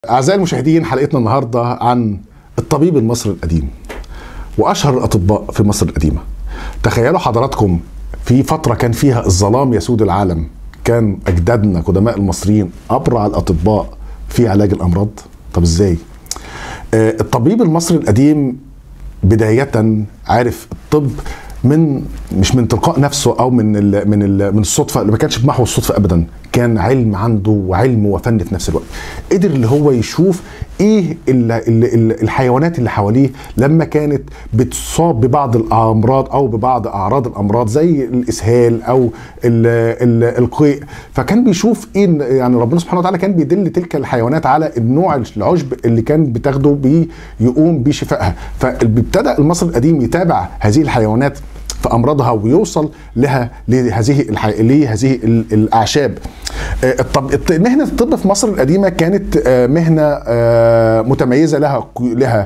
أعزائي المشاهدين حلقتنا النهاردة عن الطبيب المصري القديم وأشهر الأطباء في مصر القديمة تخيلوا حضراتكم في فترة كان فيها الظلام يسود العالم كان أجدادنا قدماء المصريين أبرع الأطباء في علاج الأمراض طب إزاي؟ آه، الطبيب المصري القديم بداية عارف الطب من مش من تلقاء نفسه او من ال من ال من الصدفه اللي ما كانش بمحو الصدفه ابدا كان علم عنده وعلم وفن في نفس الوقت قدر اللي هو يشوف ايه ال ال ال الحيوانات اللي حواليه لما كانت بتصاب ببعض الامراض او ببعض اعراض الامراض زي الاسهال او ال ال القيء فكان بيشوف ايه يعني ربنا سبحانه وتعالى كان بيدل تلك الحيوانات على النوع العشب اللي كان بتاخده بيقوم بشفائها فابتدى المصري القديم يتابع هذه الحيوانات في امراضها ويوصل لها لهذه الح... لهذه ال- الاعشاب آه، الطب... الط- مهنه الطب في مصر القديمه كانت آه، مهنه آه، متميزه لها لها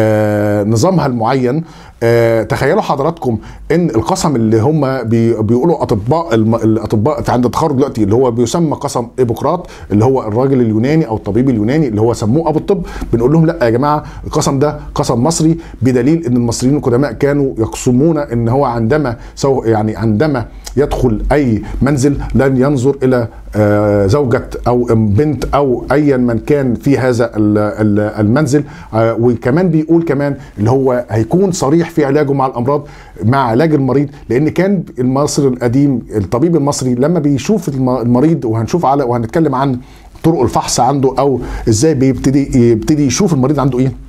آه، نظامها المعين آه، تخيلوا حضراتكم ان القسم اللي هم بي... بيقولوا اطباء الم... الاطباء في عند التخرج دلوقتي اللي هو بيسمى قسم ايبوقراط اللي هو الراجل اليوناني او الطبيب اليوناني اللي هو سموه ابو الطب بنقول لهم لا يا جماعه القسم ده قسم مصري بدليل ان المصريين القدماء كانوا يقسمون ان هو عندما سو يعني عندما يدخل اي منزل لن ينظر الى آه، زوجة او بنت او ايا من كان في هذا ال- ال- المنزل آه، وكمان بيقول كمان اللي هو هيكون صريح في علاجه مع الامراض مع علاج المريض لان كان المصري القديم الطبيب المصري لما بيشوف الم- المريض وهنشوف على وهنتكلم عن طرق الفحص عنده او ازاي بيبتدي يبتدي يشوف المريض عنده ايه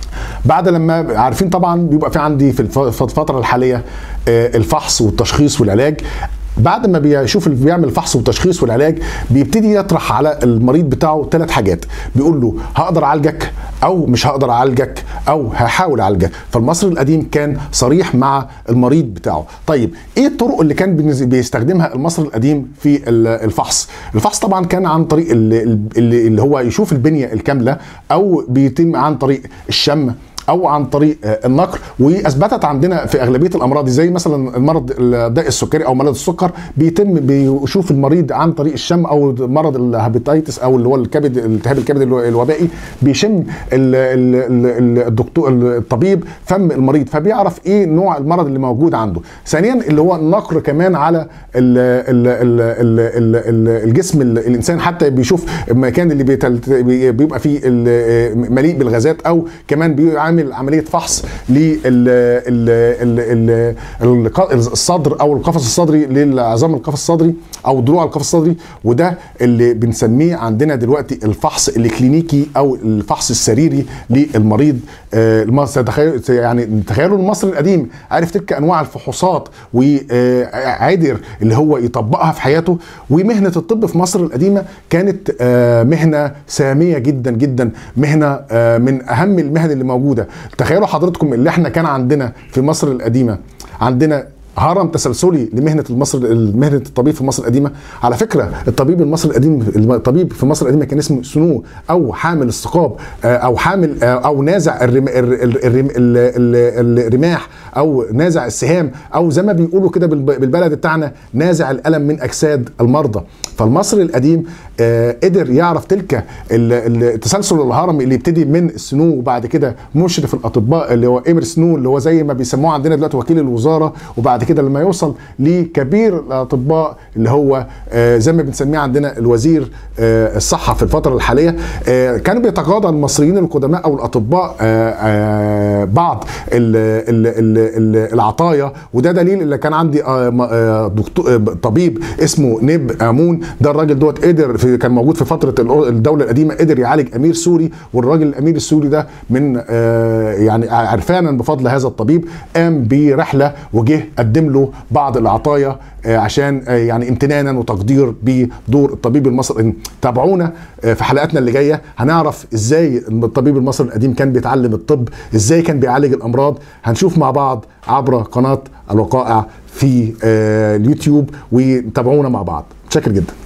بعد لما عارفين طبعا بيبقى في عندي في الف- في الفتره الحاليه آه، الفحص والتشخيص والعلاج بعد ما بيشوف اللي بيعمل الفحص والتشخيص والعلاج بيبتدي يطرح على المريض بتاعه ثلاث حاجات بيقول له هقدر اعالجك او مش هقدر اعالجك او هحاول اعالجك فالمصري القديم كان صريح مع المريض بتاعه طيب ايه الطرق اللي كان بينز- بيستخدمها المصري القديم في ال- الفحص الفحص طبعا كان عن طريق اللي, اللي اللي هو يشوف البنيه الكامله او بيتم عن طريق الشم او عن طريق آه، النقر واثبتت عندنا في اغلبيه الامراض زي مثلا المرض الداء السكري او مرض السكر بيتم بيشوف المريض عن طريق الشم او مرض الهابيتايتس او اللي هو الكبد التهاب الكبد الو- الوبائي بيشم ال- ال- ال- الدكتور الطبيب فم المريض فبيعرف ايه نوع المرض اللي موجود عنده ثانيا اللي هو النقر كمان على ال ال ال ال ال ال الجسم ال- الانسان حتى بيشوف المكان اللي بيتل- بي- بيبقى فيه ال- مليء بالغازات او كمان بيعمل عمليه فحص للصدر او القفص الصدري للعظام القفص الصدري او ضلوع القفص الصدري وده اللي بنسميه عندنا دلوقتي الفحص الكلينيكي او الفحص السريري للمريض آه، المصري تخيل يعني تخيلوا المصري القديم عارف تلك انواع الفحوصات وقادر اللي هو يطبقها في حياته ومهنه الطب في مصر القديمه كانت آه، مهنه ساميه جدا جدا مهنه آه، من اهم المهن اللي موجوده تخيلوا حضراتكم اللي احنا كان عندنا في مصر القديمه عندنا هرم تسلسلي لمهنه المصر مهنه الطبيب في مصر القديمه على فكره الطبيب المصري القديم الطبيب في مصر القديمه كان اسمه سنو او حامل الثقاب آه، او حامل آه، او نازع الرم الر- الر- الرم ال- ال- الرماح او نازع السهام او زي ما بيقولوا كده بالب- بالبلد بتاعنا نازع الالم من اجساد المرضى فالمصري القديم آه، قدر يعرف تلك ال- ال- التسلسل الهرمي اللي يبتدي من السنو وبعد كده مشرف الاطباء اللي هو امر سنو اللي هو زي ما بيسموه عندنا دلوقتي وكيل الوزاره وبعد كده لما يوصل لكبير الاطباء اللي هو آه، زي ما بنسميه عندنا الوزير آه، الصحه في الفتره الحاليه آه، كانوا بيتقاضى المصريين القدماء او الاطباء آه، آه، بعض ال- ال- ال- ال- العطايا وده دليل اللي كان عندي آه، م- آه، دكتور آه، طبيب اسمه نيب امون ده الراجل دوت قدر في كان موجود في فتره الأو- الدوله القديمه قدر يعالج امير سوري والراجل الامير السوري ده من آه، يعني عرفانا بفضل هذا الطبيب قام برحله وجه قدم له بعض العطايا آه، عشان آه، يعني امتنانا وتقدير بدور الطبيب المصري تابعونا آه، في حلقاتنا اللي جايه هنعرف ازاي الطبيب المصري القديم كان بيتعلم الطب ازاي كان بيعالج الامراض هنشوف مع بعض عبر قناه الوقائع في آه، اليوتيوب وتابعونا مع بعض شاكر جدا